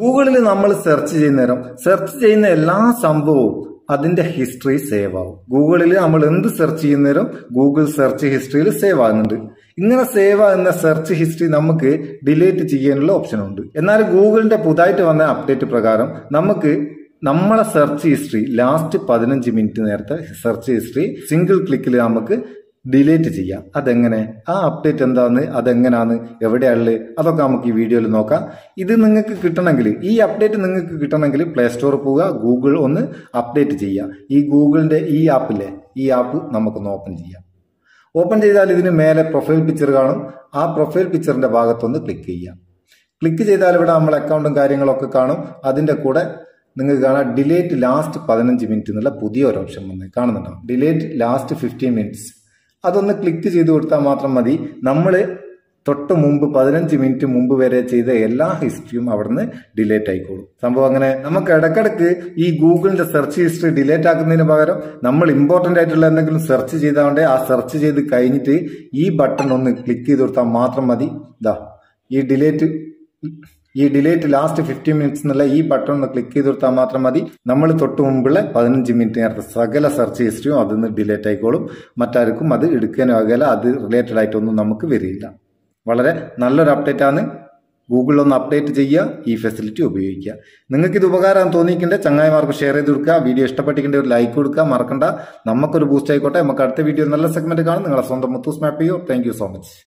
ഗൂഗിളിൽ നമ്മൾ സെർച്ച് ചെയ്യുന്ന നേരം സെർച്ച് ചെയ്യുന്ന എല്ലാ സംഭവവും അതിന്റെ ഹിസ്റ്ററി സേവ് ആവും ഗൂഗിളിൽ നമ്മൾ എന്ത് സെർച്ച് ചെയ്യുന്നേരം ഗൂഗിൾ സെർച്ച് ഹിസ്റ്ററിയിൽ സേവ് ആകുന്നുണ്ട് ഇങ്ങനെ സേവ് ആകുന്ന സെർച്ച് ഹിസ്റ്ററി നമുക്ക് ഡിലീറ്റ് ചെയ്യാനുള്ള ഓപ്ഷൻ ഉണ്ട് എന്നാൽ ഗൂഗിളിന്റെ പുതുതായിട്ട് വന്ന അപ്ഡേറ്റ് പ്രകാരം നമുക്ക് നമ്മളെ സെർച്ച് ഹിസ്റ്ററി ലാസ്റ്റ് പതിനഞ്ച് മിനിറ്റ് നേരത്തെ സെർച്ച് ഹിസ്റ്ററി സിംഗിൾ ക്ലിക്കിൽ നമുക്ക് ഡിലീറ്റ് ചെയ്യാം അതെങ്ങനെ ആ അപ്ഡേറ്റ് എന്താന്ന് അതെങ്ങനാന്ന് എവിടെയാണുള്ളത് അതൊക്കെ നമുക്ക് ഈ വീഡിയോയിൽ നോക്കാം ഇത് നിങ്ങൾക്ക് കിട്ടണമെങ്കിൽ ഈ അപ്ഡേറ്റ് നിങ്ങൾക്ക് കിട്ടണമെങ്കിൽ പ്ലേ സ്റ്റോറിൽ പോവുക ഗൂഗിൾ ഒന്ന് അപ്ഡേറ്റ് ചെയ്യുക ഈ ഗൂഗിളിന്റെ ഈ ആപ്പില്ലേ ഈ ആപ്പ് നമുക്കൊന്ന് ഓപ്പൺ ചെയ്യാം ഓപ്പൺ ചെയ്താൽ ഇതിന് മേലെ പ്രൊഫൈൽ പിക്ചർ കാണും ആ പ്രൊഫൈൽ പിക്ചറിന്റെ ഭാഗത്തൊന്ന് ക്ലിക്ക് ചെയ്യാം ക്ലിക്ക് ചെയ്താൽ ഇവിടെ നമ്മൾ അക്കൗണ്ടും കാര്യങ്ങളൊക്കെ കാണും അതിന്റെ കൂടെ നിങ്ങൾക്ക് കാണാം ഡിലേറ്റ് ലാസ്റ്റ് പതിനഞ്ച് മിനിറ്റ് എന്നുള്ള പുതിയ ഒരു ഓപ്ഷൻ വന്ന് കാണുന്നുണ്ടാവും ഡിലേറ്റ് ലാസ്റ്റ് ഫിഫ്റ്റീൻ മിനിറ്റ്സ് അതൊന്ന് ക്ലിക്ക് ചെയ്ത് കൊടുത്താൽ മാത്രം മതി നമ്മൾ തൊട്ട് മുമ്പ് പതിനഞ്ച് മിനിറ്റ് മുമ്പ് വരെ ചെയ്ത എല്ലാ ഹിസ്റ്ററിയും അവിടുന്ന് ഡിലേറ്റ് ആയിക്കോളും സംഭവം അങ്ങനെ നമുക്ക് ഇടക്കിടക്ക് ഈ ഗൂഗിളിന്റെ സെർച്ച് ഹിസ്റ്ററി ഡിലേറ്റ് ആക്കുന്നതിന് പകരം നമ്മൾ ഇമ്പോർട്ടന്റ് ആയിട്ടുള്ള എന്തെങ്കിലും സെർച്ച് ചെയ്താണ്ട് ആ സെർച്ച് ചെയ്ത് കഴിഞ്ഞിട്ട് ഈ ബട്ടൺ ഒന്ന് ക്ലിക്ക് ചെയ്ത് കൊടുത്താൽ മാത്രം മതി ഇതാ ഈ ഡിലേറ്റ് ഈ ഡിലേറ്റ് ലാസ്റ്റ് ഫിഫ്റ്റീൻ മിനിറ്റ്സ് എന്നുള്ള ഈ ബട്ടൺ ഒന്ന് ക്ലിക്ക് ചെയ്ത് കൊടുത്താൽ മാത്രം മതി നമ്മൾ തൊട്ട് മുമ്പുള്ള പതിനഞ്ച് മിനിറ്റ് നേരത്തെ സകല സെർച്ച് ഹിസ്റ്ററിയും അതിന്ന് ഡിലേറ്റ് ആയിക്കോളും മറ്റാർക്കും അത് എടുക്കാനും ആകല അത് റിലേറ്റഡ് ആയിട്ടൊന്നും നമുക്ക് വരില്ല വളരെ നല്ലൊരു അപ്ഡേറ്റ് ആണ് ഗൂഗിളിൽ ഒന്ന് അപ്ഡേറ്റ് ചെയ്യുക ഈ ഫെസിലിറ്റി ഉപയോഗിക്കുക നിങ്ങൾക്ക് ഇത് ഉപകാരം തോന്നിയിട്ടുണ്ട് ചങ്ങായിമാർക്ക് ഷെയർ ചെയ്ത് കൊടുക്കുക വീഡിയോ ഇഷ്ടപ്പെട്ടിട്ടുണ്ട് ഒരു ലൈക്ക് കൊടുക്കുക മറക്കണ്ട നമുക്കൊരു ബൂസ്റ്റ് ആയിക്കോട്ടെ നമുക്ക് അടുത്ത വീഡിയോ നല്ല സെഗ്മെന്റ് കാണും നിങ്ങളെ സ്വന്തം മുത്തൂസ് മാപ്പ് ചെയ്യോ താങ്ക് സോ മച്ച്